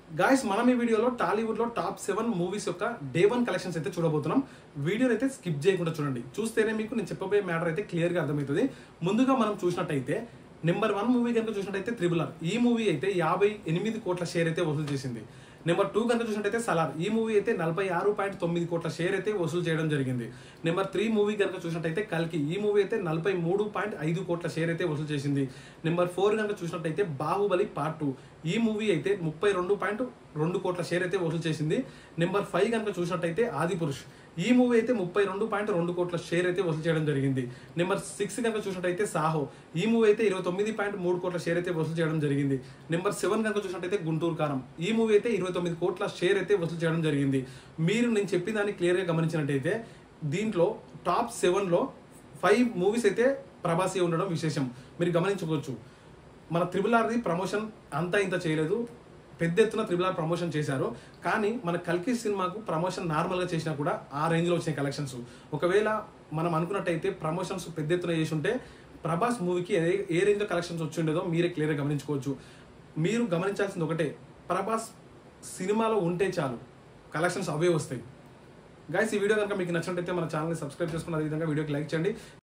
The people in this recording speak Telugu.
గాయస్ మనం ఈ వీడియోలో టాలీవుడ్ లో టాప్ సెవెన్ మూవీస్ యొక్క డే వన్ కలెక్షన్స్ అయితే చూడబోతున్నాం వీడియోని అయితే స్కిప్ చేయకుండా చూడండి చూస్తేనే మీకు నేను చెప్పబోయే మ్యాటర్ అయితే క్లియర్ గా అర్థమవుతుంది ముందుగా మనం చూసినట్టయితే నెంబర్ వన్ మూవీ కనుక చూసినట్టయితే త్రిబుల్ ఆర్ ఈ మూవీ అయితే యాభై ఎనిమిది కోట్ల షేర్ అయితే వసూలు చేసింది నెంబర్ టూ కనుక చూసినట్టయితే సలార్ ఈ మూవీ అయితే నలభై ఆరు పాయింట్ తొమ్మిది కోట్ల షేర్ అయితే వసూలు చేయడం జరిగింది నెంబర్ త్రీ మూవీ కనుక చూసినట్టయితే కల్కి ఈ మూవీ అయితే నలభై మూడు పాయింట్ ఐదు కోట్ల షేర్ అయితే వసూలు చేసింది నెంబర్ ఫోర్ కనుక చూసినట్టయితే బాహుబలి పార్ట్ టూ ఈ మూవీ అయితే ముప్పై రెండు పాయింట్ రెండు కోట్ల షేర్ అయితే వసూలు చేసింది నెంబర్ ఫైవ్ కనుక చూసినట్టయితే ఆది పురుష్ ఈ మూవీ అయితే ముప్పై రెండు పాయింట్ రెండు కోట్ల షేర్ అయితే వసూలు చేయడం జరిగింది నెంబర్ సిక్స్ కనుక చూసినట్టయితే సాహో ఈ మూవీ అయితే ఇరవై తొమ్మిది పాయింట్ మూడు కోట్ల షేర్ అయితే వసూలు చేయడం జరిగింది నెంబర్ సెవెన్ కనుక చూసినట్టయితే గుంటూరు కారం ఈ మూవీ అయితే ఇరవై తొమ్మిది కోట్ల షేర్ అయితే వసూలు చేయడం జరిగింది మీరు నేను చెప్పిన దాన్ని క్లియర్గా గమనించినట్టయితే దీంట్లో టాప్ సెవెన్లో ఫైవ్ మూవీస్ అయితే ప్రభాసి ఉండడం విశేషం మీరు గమనించుకోవచ్చు మన త్రిబుల్ ఆర్ది ప్రమోషన్ అంతా ఇంత చేయలేదు పెద్ద ఎత్తున త్రిబుల్ ఆర్ ప్రమోషన్ చేశారు కానీ మన కల్కి సినిమాకు ప్రమోషన్ నార్మల్గా చేసినా కూడా ఆ రేంజ్లో వచ్చినాయి కలెక్షన్స్ ఒకవేళ మనం అనుకున్నట్టయితే ప్రమోషన్స్ పెద్ద ఎత్తున చేసి ఉంటే ప్రభాస్ మూవీకి ఏ ఏ రేంజ్లో కలెక్షన్స్ వచ్చి ఉండేదో మీరే క్లియర్గా గమనించుకోవచ్చు మీరు గమనించాల్సింది ఒకటే ప్రభాస్ సినిమాలో ఉంటే చాలు కలెక్షన్స్ అవే వస్తాయి గైస్ ఈ వీడియో కనుక మీకు నచ్చినట్టయితే మన ఛానల్ని సబ్స్క్రైబ్ చేసుకుని అదేవిధంగా వీడియోకి లైక్ చేయండి